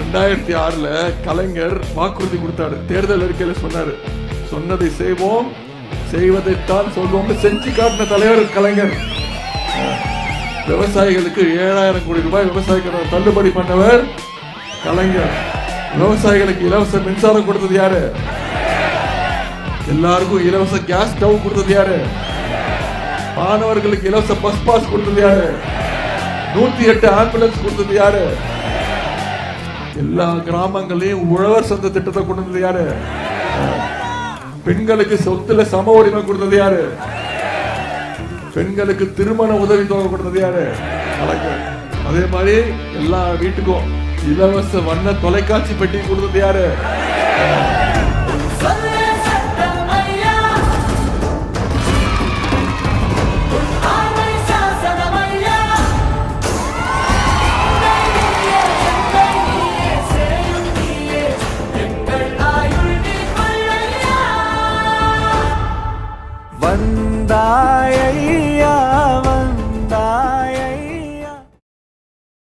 ரெண்டாயிரத்தி ஆறுல கலைஞர் வாக்குறுதி கொடுத்தாரு தேர்தல் அறிக்கையில சொன்னாரு சொன்னதை செய்வோம் செய்வதைத்தான் சொல்வோம்னு செஞ்சு காட்டின தலைவர் கலைஞர் விவசாயிகளுக்கு ஏழாயிரம் கோடி ரூபாய் விவசாய கடன் தள்ளுபடி பண்ணவர் கலைஞர் விவசாயிகளுக்கு இலவச மின்சாரம் கொடுத்தது யாரு எல்லாருக்கும் இலவச கேஸ் ஸ்டவ் கொடுத்தது யாரு மாணவர்களுக்கு இலவச பஸ் பாஸ் கொடுத்தது யாரு நூத்தி எட்டு ஆம்புலன்ஸ் கொடுத்தது யாரு எல்லா கிராமங்களையும் உழவர் சந்த திட்டத்தை கொண்டு வந்தது யாரு பெண்களுக்கு சொத்துல சம உரிமை கொடுத்தது யாரு பெண்களுக்கு திருமண உதவி தொகை கொடுத்தது யாரு கலைஞர் அதே மாதிரி எல்லா வீட்டுக்கும் இலவச வண்ண தொலைக்காட்சி பெட்டி கொடுத்தது யாரு சொல்ல சத்தமையா ஆமை சாசனமையா எங்கள் நீயே சேயும் நீயே எங்கள் ஆயுள் நீ கொள்ளையா வந்தாயை